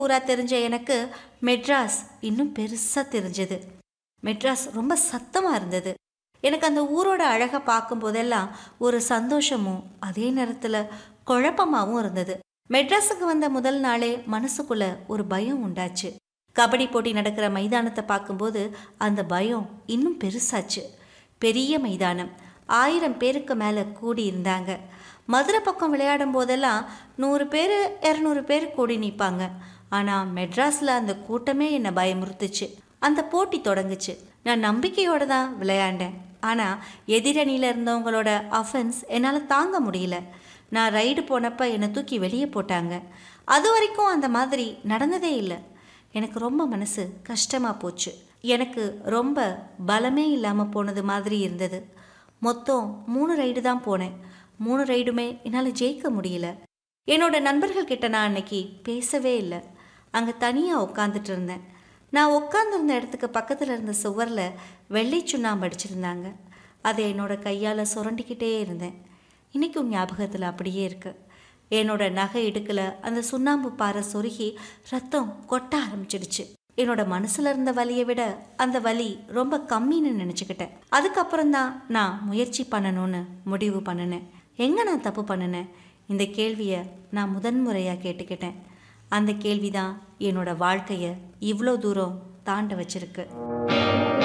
ஊரா தெரிஞ்ச எனக்கு மெட்ராஸ் இன்னும் பெருசாக தெரிஞ்சது மெட்ராஸ் ரொம்ப சத்தமாக இருந்தது எனக்கு அந்த ஊரோட அழகை பார்க்கும் போதெல்லாம் ஒரு சந்தோஷமும் அதே நேரத்தில் குழப்பமாகவும் இருந்தது மெட்ராஸுக்கு வந்த முதல் நாளே மனசுக்குள்ள ஒரு பயம் உண்டாச்சு கபடி போட்டி நடக்கிற மைதானத்தை பார்க்கும்போது அந்த பயம் இன்னும் பெருசாச்சு பெரிய மைதானம் ஆயிரம் பேருக்கு மேலே கூடி இருந்தாங்க மதுரை பக்கம் விளையாடும் போதெல்லாம் நூறு பேர் இரநூறு பேர் கூடி நிற்பாங்க ஆனால் மெட்ராஸில் அந்த கூட்டமே என்னை பயமுறுத்துச்சு அந்த போட்டி தொடங்குச்சு நான் நம்பிக்கையோடு தான் விளையாண்டேன் ஆனால் எதிரணியில் இருந்தவங்களோட அஃபென்ஸ் என்னால் தாங்க முடியல நான் ரைடு போனப்போ என்னை தூக்கி வெளியே போட்டாங்க அது வரைக்கும் அந்த மாதிரி நடந்ததே இல்லை எனக்கு ரொம்ப மனசு கஷ்டமாக போச்சு எனக்கு ரொம்ப பலமே இல்லாமல் போனது மாதிரி இருந்தது மொத்தம் மூணு ரைடு தான் போனேன் மூணு ரைடுமே என்னால் ஜெயிக்க முடியல என்னோட நண்பர்கள் கிட்ட நான் அன்னைக்கு பேசவே இல்லை அங்கே தனியாக உட்காந்துட்டு இருந்தேன் நான் உட்காந்துருந்த இடத்துக்கு பக்கத்தில் இருந்த சுவரில் வெள்ளை சுண்ணாம்பு அடிச்சிருந்தாங்க அதை என்னோட கையால் சுரண்டிக்கிட்டே இருந்தேன் இன்றைக்கும் ஞாபகத்தில் அப்படியே இருக்கு என்னோட நகை இடுக்கில் அந்த சுண்ணாம்பு பாறை சொருகி ரத்தம் கொட்ட ஆரம்பிச்சிடுச்சு என்னோட மனசுல இருந்த வலியை விட அந்த வலி ரொம்ப கம்மின்னு நினச்சிக்கிட்டேன் அதுக்கப்புறம் தான் நான் முயற்சி பண்ணணும்னு முடிவு பண்ணினேன் எங்கே நான் தப்பு பண்ணினேன் இந்த கேள்வியை நான் முதன்முறையாக கேட்டுக்கிட்டேன் அந்த கேள்வி தான் என்னோட வாழ்க்கையை இவ்வளோ தூரம் தாண்ட வச்சிருக்கு